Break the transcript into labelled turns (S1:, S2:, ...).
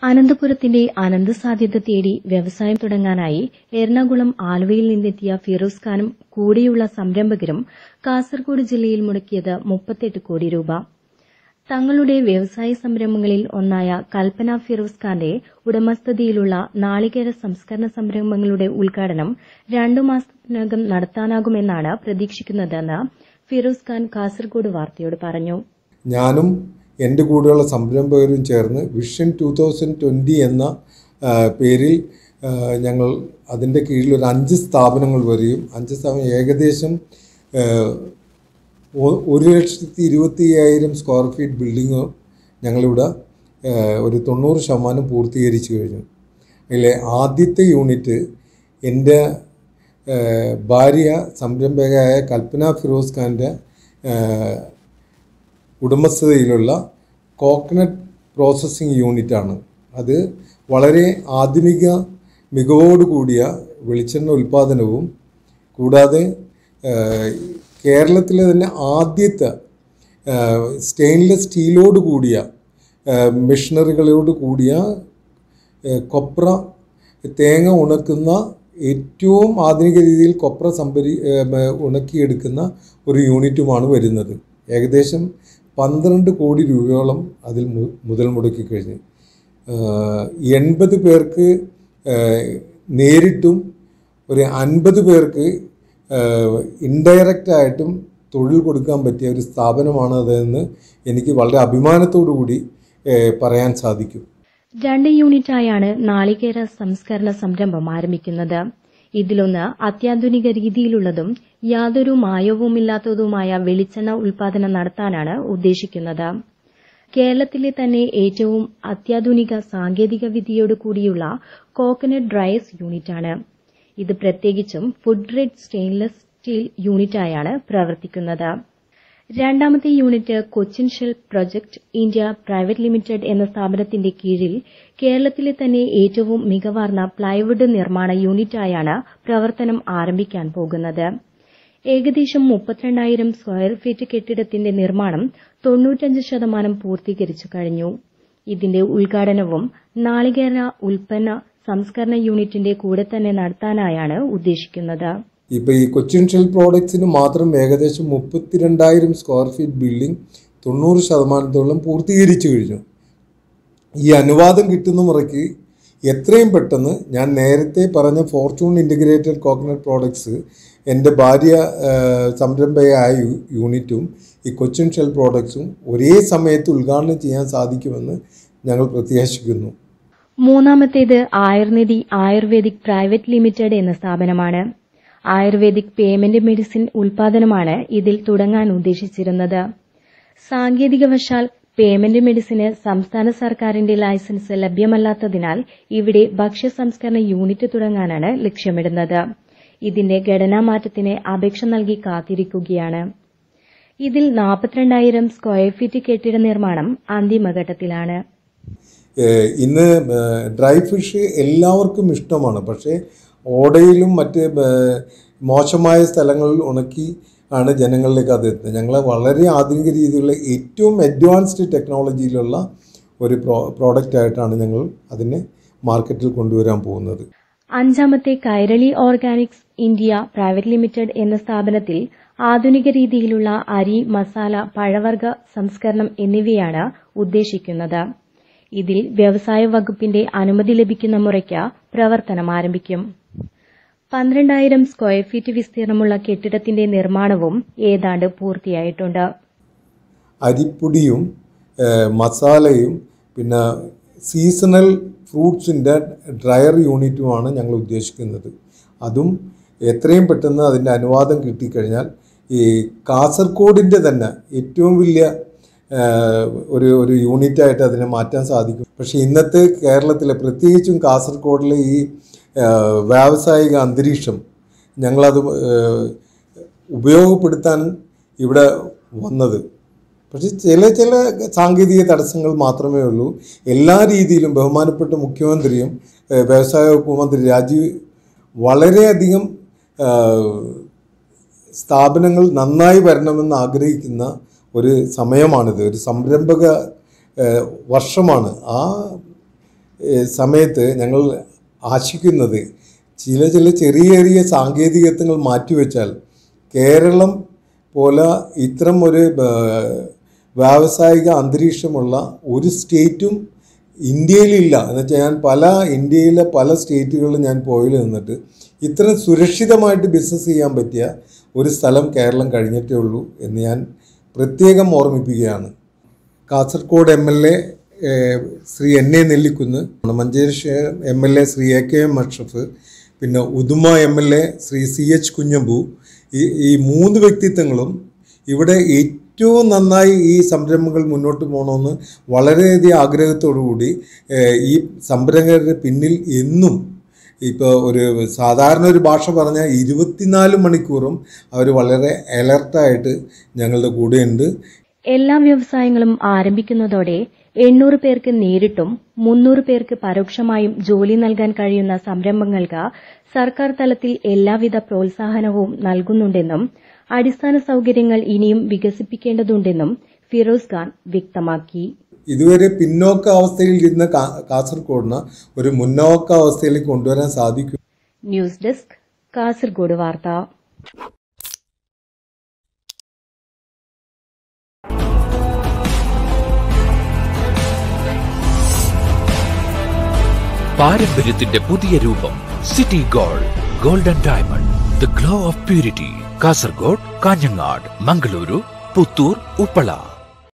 S1: അനന്തപുരത്തിന്റെ അനന്ത സാധ്യത തേടി വ്യവസായം തുടങ്ങാനായി എറണാകുളം ആലുവയിൽ നിന്നെത്തിയ ഫിറോസ് ഖാനും കൂടെയുള്ള സംരംഭകരും കാസർഗോഡ് ജില്ലയിൽ മുടക്കിയത് മുപ്പത്തെട്ട് കോടി രൂപ തങ്ങളുടെ വ്യവസായ സംരംഭങ്ങളിൽ ഒന്നായ കൽപ്പന ഫിറോസ് ഖാന്റെ ഉടമസ്ഥതയിലുള്ള നാളികേര സംസ്കരണ സംരംഭങ്ങളുടെ ഉദ്ഘാടനം രണ്ടു മാസത്തിനകം നടത്താനാകുമെന്നാണ് പ്രതീക്ഷിക്കുന്നതെന്ന് ഫിറോസ് ഖാൻ കാസർഗോഡ് വാർത്തയോട് പറഞ്ഞു
S2: ഞാനും എൻ്റെ കൂടെയുള്ള സംരംഭകരും ചേർന്ന് വിഷൻ ടു തൗസൻഡ് ട്വൻറ്റി എന്ന ആ, പേരിൽ ആ, ഞങ്ങൾ അതിൻ്റെ കീഴിൽ ഒരു അഞ്ച് സ്ഥാപനങ്ങൾ വരികയും അഞ്ച് സ്ഥാപനം ഏകദേശം ആ, ഒ- ഒരു ലക്ഷത്തി ഇരുപത്തി അയ്യായിരം സ്ക്വയർ ഫീറ്റ് ബിൽഡിങ് ഞങ്ങളിവിടെ ആ, ഒരു തൊണ്ണൂറ് ശതമാനം പൂർത്തീകരിച്ചു കഴിഞ്ഞു അതിലെ ആദ്യത്തെ യൂണിറ്റ് എൻ്റെ ആ, ഭാര്യ സംരംഭകയായ കൽപ്പന ഫിറോസ് ഖാൻ്റെ ആ, ഉടമസ്ഥതയിലുള്ള കോക്കനട്ട് പ്രോസസ്സിംഗ് യൂണിറ്റാണ് അത് വളരെ ആധുനിക മികവോടുകൂടിയ വെളിച്ചെണ്ണ ഉൽപ്പാദനവും കൂടാതെ ആ, കേരളത്തിലെ തന്നെ ആദ്യത്തെ സ്റ്റെയിൻലെസ് സ്റ്റീലോട് കൂടിയ മെഷീനറികളോട് കൂടിയ ഏഹ് കൊപ്ര തേങ്ങ ഉണക്കുന്ന ഏറ്റവും ആധുനിക രീതിയിൽ കൊപ്ര സംഭരി ഏഹ് മ- ഉണക്കിയെടുക്കുന്ന ഒരു യൂണിറ്റുമാണ് വരുന്നത് ഏകദേശം പന്ത്രണ്ട് കോടി രൂപയോളം അതിൽ മു- മുതൽ മുടക്കി കഴിഞ്ഞു ഏഹ് എൺപത് പേർക്ക് ഏഹ് നേരിട്ടും ഒരു അൻപത് പേർക്ക് ഇൻഡയറക്റ്റ് ആയിട്ടും തൊഴിൽ കൊടുക്കാൻ പറ്റിയ ഒരു സ്ഥാപനമാണ് അതെന്ന് എനിക്ക് വളരെ അഭിമാനത്തോടു കൂടി ഏഹ് പറയാൻ സാധിക്കും
S1: രണ്ട് യൂണിറ്റായാണ് നാളികേര സംസ്കരണ സംരംഭം ആരംഭിക്കുന്നത് ഇതിലൊന്ന് അത്യാധുനിക രീതിയിലുള്ളതും യാതൊരു മായവുമില്ലാത്തതുമായ വെളിച്ചെണ്ണ ഉൽപാദനം നടത്താനാണ് ഉദ്ദേശിക്കുന്നത് കേരളത്തിലെ തന്നെ ഏറ്റവും അത്യാധുനിക സാങ്കേതിക വിദ്യയോട് കൂടിയുള്ള കോക്കനട്ട് ഡ്രയസ് യൂണിറ്റാണ് ഇത് പ്രത്യേകിച്ചും ഫുഡ് ഗ്രേഡ് സ്റ്റെയിൻലെസ് സ്റ്റീൽ യൂണിറ്റായാണ് പ്രവർത്തിക്കുന്നത് രണ്ടാമത്തെ unit Cochin shell project India private limited എന്ന സ്ഥാപനത്തിന്റെ കീഴിൽ കേരളത്തിലെ തന്നെ ഏറ്റവും മികവാർന്ന പ്ലൈവുഡ് നിർമ്മാണ യൂണിറ്റായാണ് പ്രവർത്തനം ആരംഭിക്കാൻ പോകുന്നത് ഏകദേശം മുപ്പത്തിരണ്ടായിരം സ്ക്വയർ ഫീറ്റ് കെട്ടിടത്തിന്റെ നിർമ്മാണം തൊണ്ണൂറ്റഞ്ച് ശതമാനം പൂർത്തീകരിച്ചു കഴിഞ്ഞു ഇതിന്റെ ഉദ്ഘാടനവും നാളികേര ഉൽപ്പന്ന സംസ്കരണ യൂണിറ്റിന്റെ കൂടെ തന്നെ നടത്താനായാണ് ഉദ്ദേശിക്കുന്നത്
S2: ഇപ്പോൾ ഈ കൊച്ചിൻ ഷെൽ പ്രോഡക്ട്സിന് മാത്രം ഏകദേശം മുപ്പത്തിരണ്ടായിരം സ്ക്വയർ ഫീറ്റ് ബിൽഡിംഗ് തൊണ്ണൂറ് ശതമാനത്തോളം പൂർത്തീകരിച്ചു കഴിഞ്ഞു ഈ അനുവാദം കിട്ടുന്ന മുറയ്ക്ക് എത്രയും പെട്ടെന്ന് ഞാൻ നേരത്തെ പറഞ്ഞ ഫോർച്യൂൺ ഇൻ്റഗ്രേറ്റഡ് കോക്കനട്ട് പ്രോഡക്ട്സ് എൻ്റെ ഭാര്യ ആ, സംരംഭകയായ യു- യൂണിറ്റും ഈ കൊച്ചിൻ ഷെൽ പ്രോഡക്ട്സും ഒരേ സമയത്ത് ഉദ്ഘാടനം ചെയ്യാൻ സാധിക്കുമെന്ന് ഞങ്ങൾ പ്രത്യാശിക്കുന്നു
S1: മൂന്നാമത്തേത് ആയുർനിധി ആയുർവേദിക് പ്രൈവറ്റ് ലിമിറ്റഡ് എന്ന സ്ഥാപനമാണ് ആയുർവേദിക് പേയ്മെന്റ് മെഡിസിൻ ഉൽപാദനമാണ് ഇതിൽ തുടങ്ങാൻ ഉദ്ദേശിച്ചിരുന്നത് സാങ്കേതികവശാൽ പേയ്മെന്റ് മെഡിസിന് സംസ്ഥാന സർക്കാരിന്റെ ലൈസൻസ് ലഭ്യമല്ലാത്തതിനാൽ ഇവിടെ ഭക്ഷ്യ സംസ്കരണ യൂണിറ്റ് തുടങ്ങാനാണ് ലക്ഷ്യമിടുന്നത് ഇതിന്റെ ഘടനാമാറ്റത്തിന് അപേക്ഷ നൽകി കാത്തിരിക്കുകയാണ് ഇതിൽ നാൽപ്പത്തിരണ്ടായിരം സ്ക്വയർ ഫീറ്റ് കെട്ടിട നിർമ്മാണം അന്തിമഘട്ടത്തിലാണ്
S2: ഏഹ് ഇന്ന് ഏഹ് ഡ്രൈ ഫിഷ് എല്ലാവർക്കും ഇഷ്ടമാണ് പക്ഷേ ഓടയിലും മറ്റ് ഏഹ് മോശമായ സ്ഥലങ്ങളിൽ ഉണക്കി ആണ് ജനങ്ങളിലേക്ക് അത് എത്തുന്നത് ഞങ്ങൾ വളരെ ആധുനിക രീതിയിലുള്ള ഏറ്റവും അഡ്വാൻസ്ഡ് ടെക്നോളജിയിലുള്ള ഒരു പ്രോ പ്രോഡക്റ്റ് ആയിട്ടാണ് ഞങ്ങൾ അതിനെ മാർക്കറ്റിൽ കൊണ്ടുവരാൻ പോകുന്നത്
S1: അഞ്ചാമത്തെ Kairali organics India private limited എന്ന സ്ഥാപനത്തിൽ ആധുനിക രീതിയിലുള്ള അരി മസാല പഴവർഗ സംസ്കരണം എന്നിവയാണ് ഉദ്ദേശിക്കുന്നത് ഇതിൽ വ്യവസായ വകുപ്പിന്റെ അനുമതി ലഭിക്കുന്ന മുറയ്ക്ക് പ്രവർത്തനം ആരംഭിക്കും പന്ത്രണ്ടായിരം സ്ക്വയർ ഫീറ്റ് വിസ്തീർണമുള്ള കെട്ടിടത്തിന്റെ നിർമ്മാണവും ഏതാണ്ട് പൂർത്തിയായിട്ടുണ്ട്
S2: അരിപ്പൊടിയും ഏഹ് മസാലയും പിന്നെ സീസണൽ ഫ്രൂട്ട്സിൻ്റെ ഡ്രയർ യൂണിറ്റുമാണ് ഞങ്ങൾ ഉദ്ദേശിക്കുന്നത് അതും എത്രയും പെട്ടെന്ന് അതിൻ്റെ അനുവാദം കിട്ടിക്കഴിഞ്ഞാൽ ഈ കാസർഗോഡിൻ്റെ തന്നെ ഏറ്റവും വലിയ ഏഹ്, ഒരു ഒരു യൂണിറ്റായിട്ട് അതിനെ മാറ്റാൻ സാധിക്കും പക്ഷേ ഇന്നത്തെ കേരളത്തിലെ പ്രത്യേകിച്ചും കാസർഗോഡിലെ ഈ ഏഹ്, വ്യാവസായിക അന്തരീക്ഷം ഞങ്ങളത് ഏഹ്, ഉപയോഗപ്പെടുത്താൻ ഇവിടെ വന്നത് പക്ഷെ ചില ചില സാങ്കേതിക തടസ്സങ്ങൾ മാത്രമേ ഉള്ളൂ എല്ലാ രീതിയിലും ബഹുമാനപ്പെട്ട മുഖ്യമന്ത്രിയും ഏഹ്, വ്യവസായ വകുപ്പ് മന്ത്രി രാജീവ് വളരെയധികം ഏഹ്, സ്ഥാപനങ്ങൾ നന്നായി വരണമെന്ന് ആഗ്രഹിക്കുന്ന ഒരു സമയമാണിത് ഒരു സംരംഭക ഏഹ്, വർഷമാണ് ആ ഏഹ്, സമയത്ത് ഞങ്ങൾ ആശിക്കുന്നത് ചില ചില ചെറിയ ചെറിയ സാങ്കേതികത്വങ്ങൾ മാറ്റിവെച്ചാൽ കേരളം പോലെ ഇത്തരം ഒരു ഏഹ്, വ്യാവസായിക അന്തരീക്ഷമുള്ള ഒരു സ്റ്റേറ്റും ഇന്ത്യയിലില്ല എന്ന് വെച്ചാൽ ഞാൻ പല ഇന്ത്യയിലെ പല സ്റ്റേറ്റുകളിലും ഞാൻ പോയിൽ നിന്നിട്ട് ഇത്രയും സുരക്ഷിതമായിട്ട് ബിസിനസ് ചെയ്യാൻ പറ്റിയ ഒരു സ്ഥലം കേരളം കഴിഞ്ഞിട്ടേ ഉള്ളൂ എന്ന് ഞാൻ പ്രത്യേകം ഓർമ്മിപ്പിക്കുകയാണ് Kasaragod M L A Shri N A Nellikunnu Manjeshwaram M L A Shri A K M Ashraf പിന്നെ Uduma M L A Shri C H Kunhambu ഈ ഈ മൂന്ന് വ്യക്തിത്വങ്ങളും ഇവിടെ ഏറ്റവും നന്നായി ഈ സംരംഭങ്ങൾ മുന്നോട്ട് പോകണമെന്ന് വളരെയധികം ആഗ്രഹത്തോടു കൂടി ഏഹ്, ഈ സംരംഭകരുടെ പിന്നിൽ എന്നും ഇപ്പോൾ ഒരു സാധാരണ ഒരു ഭാഷ പറഞ്ഞാൽ ഇരുപത്തിനാല് മണിക്കൂറും അവർ വളരെ അലർട്ടായിട്ട് ഞങ്ങളുടെ കൂടെയുണ്ട്
S1: എല്ലാ വ്യവസായങ്ങളും ആരംഭിക്കുന്നതോടെ എണ്ണൂറ് പേർക്ക് നേരിട്ടും മുന്നൂറ് പേർക്ക് പരോക്ഷമായും ജോലി നൽകാൻ കഴിയുന്ന സംരംഭങ്ങൾക്ക് സർക്കാർ തലത്തിൽ എല്ലാവിധ പ്രോത്സാഹനവും നൽകുന്നുണ്ടെന്നും അടിസ്ഥാന സൌകര്യങ്ങൾ ഇനിയും വികസിപ്പിക്കേണ്ടതുണ്ടെന്നും ഫിറോസ് ഖാൻ വ്യക്തമാക്കി
S2: ഇതുവരെ പിന്നോക്ക അവസ്ഥയിൽ ഇരുന്ന കാ- കാസർഗോഡിനെ ഒരു മുന്നോക്ക അവസ്ഥയിലേക്ക് കൊണ്ടുവരാൻ സാധിക്കും
S1: ന്യൂസ് ഡെസ്ക് കാസർഗോഡ് വാർത്ത
S3: പാരമ്പര്യത്തിന്റെ പുതിയ രൂപം city gold golden diamond the glow of purity Kasaragod Kanhangad Mangaluru Puttur Uppala